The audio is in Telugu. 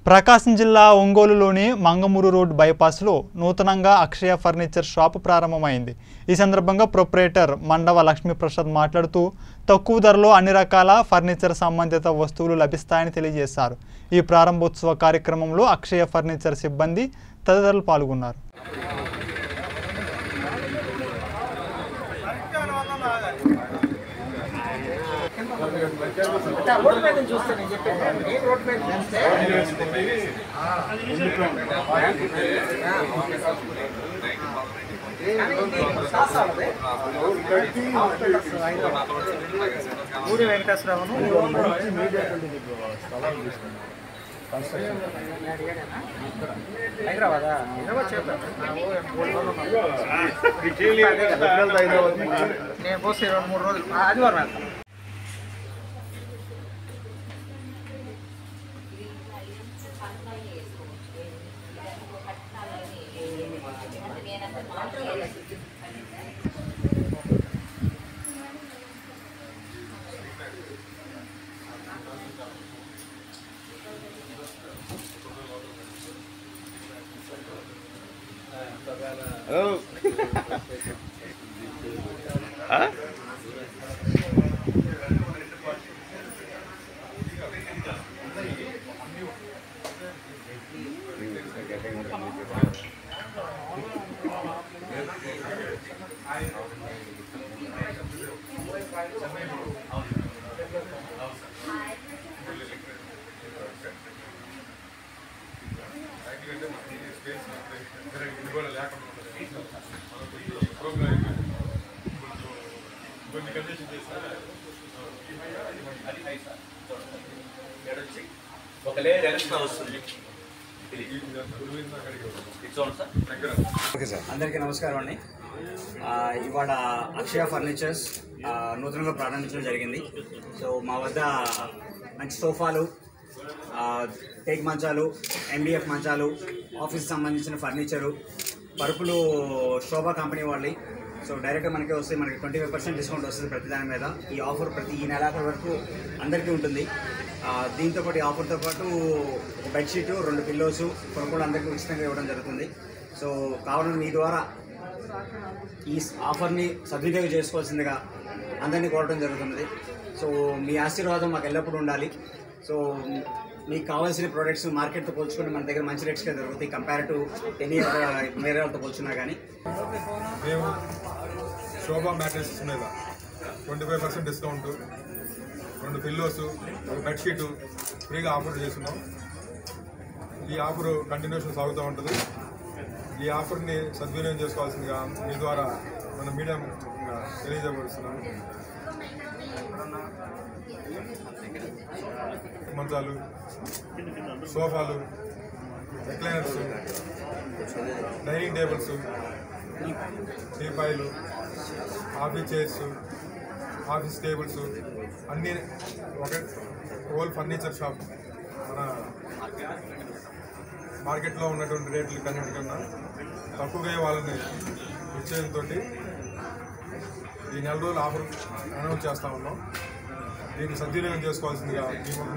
ప్రకాశం జిల్లా ఒంగోలులోని మంగమూరు రోడ్ బైపాస్లో నూతనంగా అక్షయ ఫర్నిచర్ షాపు ప్రారంభమైంది ఈ సందర్భంగా ప్రొప్రేటర్ మండవ లక్ష్మీప్రసాద్ మాట్లాడుతూ తక్కువ ధరలో అన్ని రకాల ఫర్నిచర్ సంబంధిత వస్తువులు లభిస్తాయని తెలియజేశారు ఈ ప్రారంభోత్సవ కార్యక్రమంలో అక్షయ ఫర్నిచర్ సిబ్బంది తదితరులు పాల్గొన్నారు రోడ్ మీద నుంచి చూస్తే నేను చెప్పాను మెయిన్ రోడ్ మీద చూస్తే కానీ ఇది శాస్త్రాలదే. ఊరి వెంకటేశ్వరరావును హైదరాబాదా హైదరాబాద్ చెప్పాను నేను పోస్తే రెండు మూడు రోజులు ఆ, ఆదివారం వెళ్తాను ఒక లేయర్ ఎక్స్ట్రా వస్తుంది ఇది ఇది చూడండి సార్ అందరికీ నమస్కారం అండి ఆ, ఇవాళ అక్షయ ఫర్నిచర్స్ ఆ, నూతనంగా ప్రారంభించడం జరిగింది సో మా వద్ద మంచి సోఫాలు ఆ, టేక్ మంచాలు ఎండిఎఫ్ మంచాలు ఆఫీస్ సంబంధించిన ఫర్నిచరు పరుపులు శోభా కంపెనీ వాళ్ళి సో డైరెక్ట్గా మనకి వస్తే మనకి ట్వంటీ ఫైవ్ పర్సెంట్ డిస్కౌంట్ వస్తుంది ప్రతి దాని మీద ఈ ఆఫర్ ప్రతి ఈ నెలాఖరు వరకు అందరికీ ఉంటుంది ఆ, దీంతో పాటు ఈ ఆఫర్తో పాటు ఒక బెడ్షీట్ రెండు పిల్లోస్ కొనుగోలు అందరికీ ఉచితంగా ఇవ్వడం జరుగుతుంది సో కావాలని మీ ద్వారా ఈ ఆఫర్ని సద్వినియోగం చేసుకోవాల్సిందిగా అందరినీ కోరడం జరుగుతున్నది సో మీ ఆశీర్వాదం మాకు ఎల్లప్పుడూ ఉండాలి సో మీకు కావాల్సిన ప్రోడక్ట్స్ మార్కెట్తో పోల్చుకుంటే మన దగ్గర మంచి రేట్స్గా దొరుకుతాయి కంపేర్ టు ఎనీ వేరే వాళ్ళతో పోల్చున్నా కానీ మేము శోభా మ్యాట్రెసెస్ మీద ట్వంటీ ఫైవ్ పర్సెంట్ డిస్కౌంట్ రెండు పిల్లోస్ ఒక బెడ్షీట్ ఫ్రీగా ఆఫర్ చేస్తున్నాం ఈ ఆఫర్ కంటిన్యూషన్ సాగుతూ ఉంటుంది ఈ ఆఫర్ని సద్వినియోగం చేసుకోవాల్సిందిగా మీ ద్వారా మన మీడియా ముఖ్యంగా తెలియజేయబడుతున్నాను మంచాలు సోఫాలు రిక్లైనర్స్ డైనింగ్ టేబుల్స్ టీపాయిలు ఆఫీస్ చైర్స్ ఆఫీస్ టేబుల్స్ అన్నీ ఒక హోల్ ఫర్నిచర్ షాప్ మన మార్కెట్లో ఉన్నటువంటి రేట్లు కన్నిటికన్నా తక్కువగా వాళ్ళని నిశ్చయంతో ఈ నెల రోజులు ఆఫర్ అనౌన్స్ చేస్తా ఉన్నాం దీన్ని సద్వినియోగం చేసుకోవాల్సిందిగా మేము